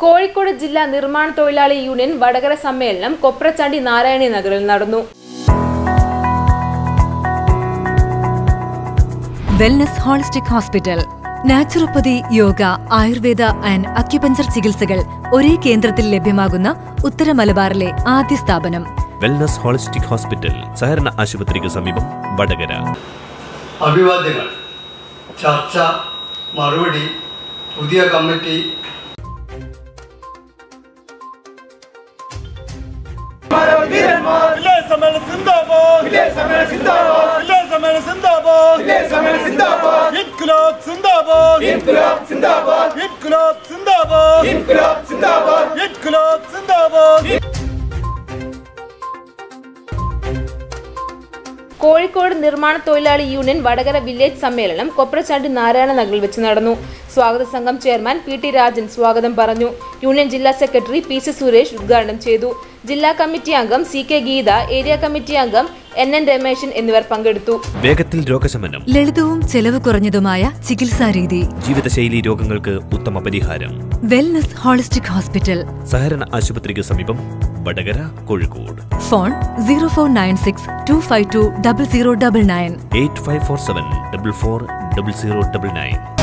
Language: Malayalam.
കോഴിക്കോട് ജില്ലാ നിർമ്മാണ തൊഴിലാളി യൂണിയൻ വടകര സമ്മേളനം കൊപ്രച്ചാണ്ടി നാരായണി നഗറിൽ നടന്നു wellness holistic hospital naturopathy yoga Ayurveda and acupuncture ചികിത്സകൾ ഒരേ കേന്ദ്രത്തിൽ ലഭ്യമാകുന്ന ഉത്തര മലബാറിലെ ആദ്യ സ്ഥാപനം വെൽനസ് ഹോളിസ്റ്റിക് ഹോസ്പിറ്റൽ സഹകരണ ആശുപത്രിക്ക് സമീപം വടകര അഭിവാദ്യങ്ങൾ ചർച്ച മറുപടി പുതിയ കമ്മിറ്റി വില്ലേജ് സമ്മേളനം സിന്ദാബാദ് വില്ലേജ് സമ്മേളനം സിന്ദാബാദ് വില്ലേജ് സമ്മേളനം സിന്ദാബാദ് വില്ലേജ് സമ്മേളനം സിന്ദാബാദ് ഇൻക്ലാബ് സിന്ദാബാദ് ഇൻക്ലാബ് സിന്ദാബാദ് ഇൻക്ലാബ് സിന്ദാബാദ് ഇൻക്ലാബ് സിന്ദാബാദ് ഇൻക്ലാബ് സിന്ദാബാദ് കോഴിക്കോട് നിർമ്മാണ തൊഴിലാളി യൂണിയൻ വടകര വില്ലേജ് സമ്മേളനം കൊപ്രച്ചാണ്ടി നാരായണ നഗറിൽ വെച്ച് നടന്നു സ്വാഗത സംഘം ചെയർമാൻ പി ടി രാജൻ സ്വാഗതം പറഞ്ഞു യൂണിയൻ ജില്ലാ സെക്രട്ടറി പി സി സുരേഷ് ഉദ്ഘാടനം ചെയ്തു ജില്ലാ കമ്മിറ്റി അംഗം C K Geetha area committee അംഗം എൻ എൻ രമേശൻ എന്നിവർ പങ്കെടുത്തു വേഗത്തിൽ രോഗശമനം ലളിതവും ചെലവ് കുറഞ്ഞതുമായ ചികിത്സാ രീതി ജീവിതശൈലി രോഗങ്ങൾക്ക് ഉത്തമ പരിഹാരം വെൽനസ് ഹോളിസ്റ്റിക് ഹോസ്പിറ്റൽ സഹകരണ ആശുപത്രിക്ക് സമീപം Vadakara Kozhikode phone zero four nine six two five two double zero double nine eight five four seven double four double zero double nine